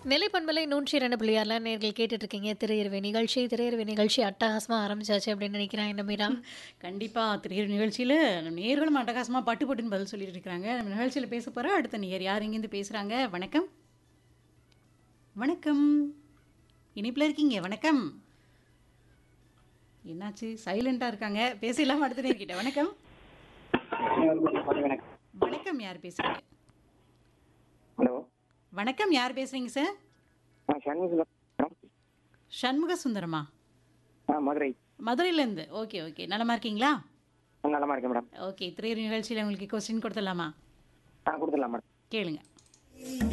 நிலைப்பண்பலை நூற்றி இரண்டு புள்ளியாரில் நேர்கள் கேட்டுட்டு இருக்கீங்க திரையரவை நிகழ்ச்சி திரையரவை நிகழ்ச்சி அட்டகாசமாக ஆரம்பிச்சாச்சு அப்படின்னு நினைக்கிறேன் என்ன மீரா கண்டிப்பா திரையர் நிகழ்ச்சியில நம்ம நேர்களும் அட்டகாசமா பட்டு பட்டுன்னு பதில் சொல்லிட்டு இருக்காங்க நம்ம நிகழ்ச்சியில பேச போற அடுத்த நேயர் யார் இங்கேருந்து பேசுறாங்க வணக்கம் வணக்கம் இனிப்புல இருக்கீங்க வணக்கம் என்னாச்சு சைலண்டா இருக்காங்க பேசலாம் அடுத்த நேர்கிட்ட வணக்கம் வணக்கம் யார் பேசுறீங்க ஹலோ வணக்கம் யார் பேசுறீங்க சார் ஆ சண்முகம் மேடம் சண்முக சுந்தரமா ஆ மதுரை மதுரையில இருந்து ஓகே ஓகே நலமா இருக்கீங்களா ஆ நலமா இருக்கேன் மேடம் ஓகே திரையர் நிகழ்ச்சியில உங்களுக்கு கொஸ்டின் கொடுத்துடலாமா ஆ கொடுத்துடலாம் மேடம் கேளுங்க